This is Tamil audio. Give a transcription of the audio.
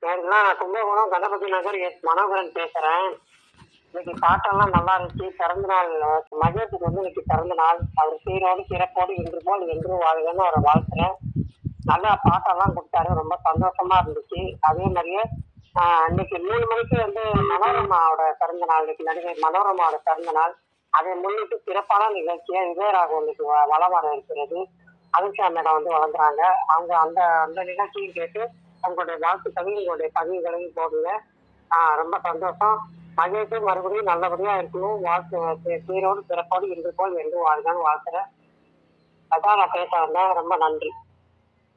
சரிங்களா நான் கும்பகோணம் கணபதி நகர் எஸ் மனோகரன் பேசுகிறேன் இன்னைக்கு பாட்டெல்லாம் நல்லா இருந்துச்சு பிறந்த நாள் மதியத்துக்கு வந்து இன்னைக்கு பிறந்த நாள் அவர் சீரோடு சிறப்போடு இன்று போல் என்று வாழ்கன்னு அவரை வாழ்த்துறேன் நல்லா பாட்டெல்லாம் கொடுத்தாரு ரொம்ப சந்தோஷமா இருந்துச்சு அதே மாதிரியே ஆஹ், இன்னைக்கு மூணு மணிக்கு வந்து மனோரமாவோட பிறந்த நாள் இன்னைக்கு நடிகை மனோரமாவோட பிறந்த நாள் அதை முன்னிட்டு சிறப்பான நிகழ்ச்சியா விஜயராகம் இன்னைக்கு வ- வலம் வர இருக்கிறது அனுஷா மேடம் வந்து வளர்ந்துறாங்க அவங்க அந்த அந்த நிகழ்ச்சியும் கேட்டு உங்களுடைய வாழ்த்துக்களையும் உங்களுடைய பதிவுகளையும் போடுங்க ஆஹ் ரொம்ப சந்தோஷம் மகேஷ் மறுபடியும் நல்லபடியா இருக்கணும் வாழ்த்து சீ- சீரோடு சிறப்போடு இருந்து போல் என்று வாழ்ந்தான்னு வாழ்த்துறேன் அதான் நான் பேச வந்தேன் ரொம்ப நன்றி